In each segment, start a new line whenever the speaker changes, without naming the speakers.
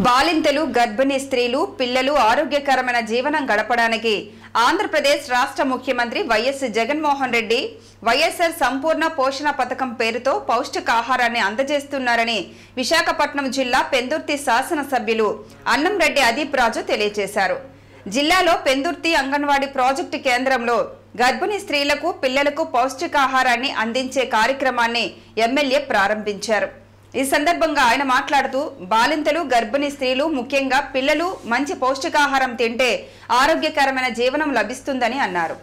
బాలింతలు గర్భిణీ స్త్రీలు పిల్లలు ఆరోగ్యకరమైన జీవనం గడపడానికి ఆంధ్రప్రదేశ్ రాష్ట్ర ముఖ్యమంత్రి వైఎస్ జగన్మోహన్ రెడ్డి వైఎస్ఆర్ సంపూర్ణ పోషణ పథకం పేరుతో పౌష్టికాహారాన్ని అందజేస్తున్నారని విశాఖపట్నం జిల్లా పెందుర్తి శాసనసభ్యులు అన్నంరెడ్డి అదీప్ రాజు తెలియజేశారు జిల్లాలో పెందుర్తి అంగన్వాడీ ప్రాజెక్టు కేంద్రంలో గర్భిణీ స్త్రీలకు పిల్లలకు పౌష్టికాహారాన్ని అందించే కార్యక్రమాన్ని ఎమ్మెల్యే ప్రారంభించారు ఈ సందర్భంగా ఆయన మాట్లాడుతూ బాలింతలు గర్భిణీ స్త్రీలు ముఖ్యంగా పిల్లలు మంచి పౌష్టికాహారం తింటే ఆరోగ్యకరమైన జీవనం లభిస్తుందని అన్నారు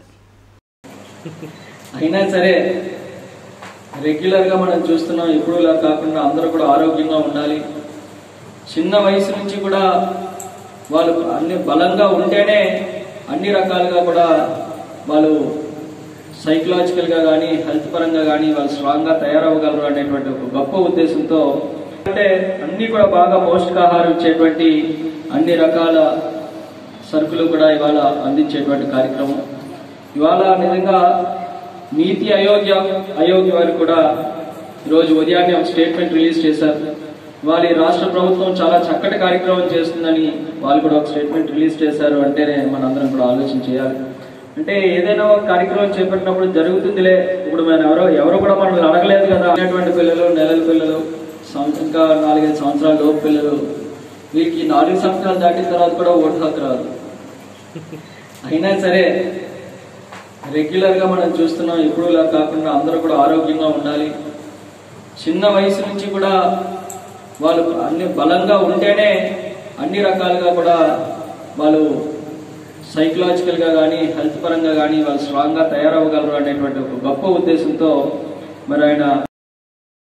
అయినా సరే రెగ్యులర్గా మనం చూస్తున్నాం ఇప్పుడు ఇలా కాకుండా అందరూ కూడా ఆరోగ్యంగా ఉండాలి చిన్న వయసు నుంచి కూడా వాళ్ళు అన్ని బలంగా ఉంటేనే అన్ని రకాలుగా కూడా వాళ్ళు సైకలాజికల్గా కానీ హెల్త్ పరంగా కానీ వాళ్ళు స్ట్రాంగ్గా తయారవ్వగలరు అనేటువంటి ఒక గొప్ప ఉద్దేశంతో అంటే అన్ని కూడా బాగా పౌష్టికాహారం ఇచ్చేటువంటి అన్ని రకాల సరుకులు కూడా ఇవాళ అందించేటువంటి కార్యక్రమం ఇవాళ నిజంగా నీతి అయోగ్య అయోగ్య వారు కూడా ఈరోజు ఉదయాన్నే ఒక స్టేట్మెంట్ రిలీజ్ చేశారు వాళ్ళ ఈ రాష్ట్ర ప్రభుత్వం చాలా చక్కటి కార్యక్రమం చేస్తుందని వాళ్ళు కూడా ఒక స్టేట్మెంట్ రిలీజ్ చేశారు అంటేనే మనందరం కూడా ఆలోచన చేయాలి అంటే ఏదైనా ఒక కార్యక్రమం చేపట్టినప్పుడు జరుగుతుందిలే ఇప్పుడు మనం ఎవరో ఎవరు కూడా మనల్ని అడగలేదు కదా అనేటువంటి పిల్లలు నెలల పిల్లలు సంవత్సరం ఇంకా నాలుగైదు సంవత్సరాల లోపు పిల్లలు వీరికి నాలుగు సంవత్సరాలు దాటిన తర్వాత కూడా ఓటు హక్కు రాదు అయినా సరే రెగ్యులర్గా మనం చూస్తున్నాం ఇప్పుడు ఇలా కాకుండా అందరూ కూడా ఆరోగ్యంగా ఉండాలి చిన్న వయసు నుంచి కూడా వాళ్ళు అన్ని బలంగా ఉంటేనే అన్ని రకాలుగా కూడా వాళ్ళు సైకలాజికల్గా కానీ హెల్త్ పరంగా కానీ వాళ్ళు స్ట్రాంగ్గా తయారవ్వగలరు అనేటువంటి ఒక గొప్ప ఉద్దేశంతో మరి ఆయన